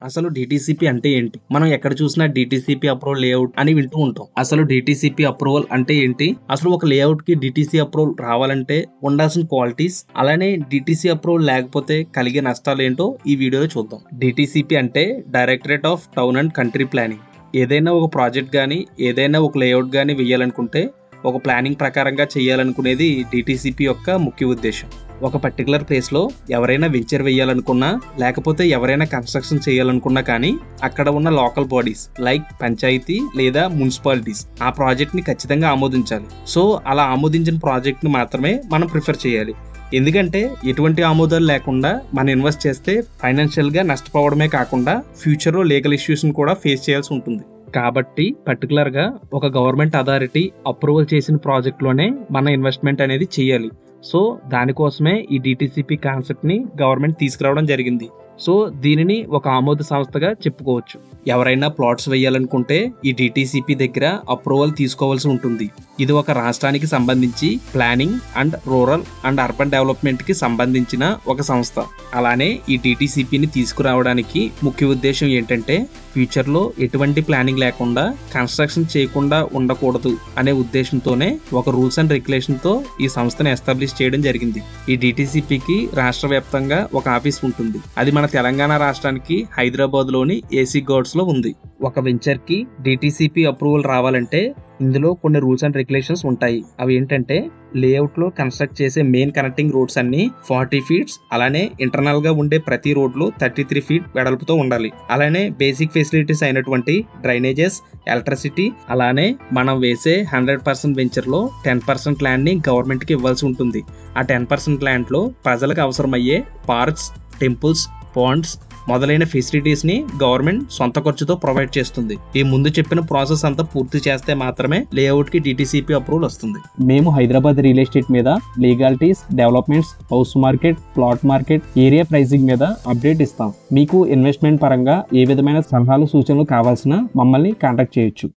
అసలు డిటిసిపి అంటే ఏంటి మనం ఎక్కడ చూసినా డిటిసిపి అప్రూవల్ లేఅవుట్ అని వింటూ ఉంటాం అసలు డిటిసిపి అప్రూవల్ అంటే ఏంటి అసలు ఒక లేఅవుట్ కి డిటిసి అప్రూవల్ రావాలంటే ఉండాల్సిన క్వాలిటీస్ అలానే డిటిసి అప్రూవల్ లేకపోతే కలిగే నష్టాలు ఏంటో ఈ వీడియోలో చూద్దాం డిటిసిపి అంటే directorate of town and country planning ఏదైనా ఒక ప్రాజెక్ట్ కానీ ఏదైనా ఒక లేఅవుట్ కానీ వేయాలనుకుంటే ఒక ప్లానింగ్ ప్రకారంగా చేయాలనుకునేది డిటిసిపి యొక్క ముఖ్య ఉద్దేశం ఒక పర్టికులర్ ప్లేస్లో ఎవరైనా వెంచర్ వేయాలనుకున్నా లేకపోతే ఎవరైనా కన్స్ట్రక్షన్ చేయాలనుకున్నా కానీ అక్కడ ఉన్న లోకల్ బాడీస్ లైక్ పంచాయతీ లేదా మున్సిపాలిటీస్ ఆ ప్రాజెక్ట్ని ఖచ్చితంగా ఆమోదించాలి సో అలా ఆమోదించిన ప్రాజెక్ట్ని మాత్రమే మనం ప్రిఫర్ చేయాలి ఎందుకంటే ఎటువంటి ఆమోదాలు లేకుండా మనం ఇన్వెస్ట్ చేస్తే ఫైనాన్షియల్గా నష్టపోవడమే కాకుండా ఫ్యూచర్లో లీగల్ ఇష్యూస్ని కూడా ఫేస్ చేయాల్సి ఉంటుంది కాబట్టి పర్టికులర్గా ఒక గవర్నమెంట్ అథారిటీ అప్రూవల్ చేసిన ప్రాజెక్ట్లోనే మన ఇన్వెస్ట్మెంట్ అనేది చేయాలి సో దానికోసమే ఈ డిటిసిపి కాన్సెప్ట్ని గవర్నమెంట్ తీసుకురావడం జరిగింది సో దీనిని ఒక ఆమోద సంస్థగా చెప్పుకోవచ్చు ఎవరైనా ప్లాట్స్ వేయాలనుకుంటే ఈ డిటిసిపి దగ్గర అప్రూవల్ తీసుకోవాల్సి ఉంటుంది ఇది ఒక రాష్ట్రానికి సంబంధించి planning and rural and urban development కి సంబంధించిన ఒక సంస్థ అలానే ఈ డిటిసిపిని తీసుకురావడానికి ముఖ్య ఉద్దేశం ఏంటంటే ఫ్యూచర్లో ఎటువంటి ప్లానింగ్ లేకుండా కన్స్ట్రక్షన్ చేయకుండా ఉండకూడదు అనే ఉద్దేశంతోనే ఒక రూల్స్ అండ్ రెగ్యులేషన్తో ఈ సంస్థను ఎస్టాబ్లిష్ చేయడం జరిగింది ఈ డిటిసిపికి రాష్ట్ర వ్యాప్తంగా ఒక ఆఫీస్ ఉంటుంది అది మన తెలంగాణ రాష్ట్రానికి హైదరాబాద్లోని ఏసీ గౌడ్స్లో ఉంది ఒక వెంచర్కి డిటిసిపి అప్రూవల్ రావాలంటే ఇందులో కొన్ని రూల్స్ అండ్ రెగ్యులేషన్స్ ఉంటాయి అవి ఏంటంటే లేఅవుట్లో కన్స్ట్రక్ట్ చేసే మెయిన్ కనెక్టింగ్ రోడ్స్ అన్ని ఫార్టీ ఫీట్స్ అలానే ఇంటర్నల్ గా ఉండే ప్రతి రోడ్లు థర్టీ త్రీ ఫీట్ వెడల్పుతో ఉండాలి అలానే బేసిక్ ఫెసిలిటీస్ అయినటువంటి డ్రైనేజెస్ ఎలక్ట్రిసిటీ అలానే మనం వేసే హండ్రెడ్ పర్సెంట్ వెంచర్లో టెన్ పర్సెంట్ ల్యాండ్ని గవర్నమెంట్కి ఇవ్వాల్సి ఉంటుంది ఆ టెన్ పర్సెంట్ ల్యాండ్లో ప్రజలకు అవసరమయ్యే పార్క్స్ టెంపుల్స్ పాండ్స్ మొదలైన ఫెసిలిటీస్ ని గవర్నమెంట్ సొంత ఖర్చుతో ప్రొవైడ్ చేస్తుంది ఈ ముందు చెప్పిన ప్రాసెస్ అంతా పూర్తి చేస్తే మాత్రమే లేఅవుట్ కి డిటిసిపి అప్రూవల్ వస్తుంది మేము హైదరాబాద్ రియల్ ఎస్టేట్ మీద legalities developments house market plot market area pricing మీద అప్డేట్ ఇస్తాం మీకు ఇన్వెస్ట్మెంట్ పరంగా ఏ విధమైన సలహాలు సూచనలు కావాల్సిన మమ్మల్ని కాంటాక్ట్ చేయొచ్చు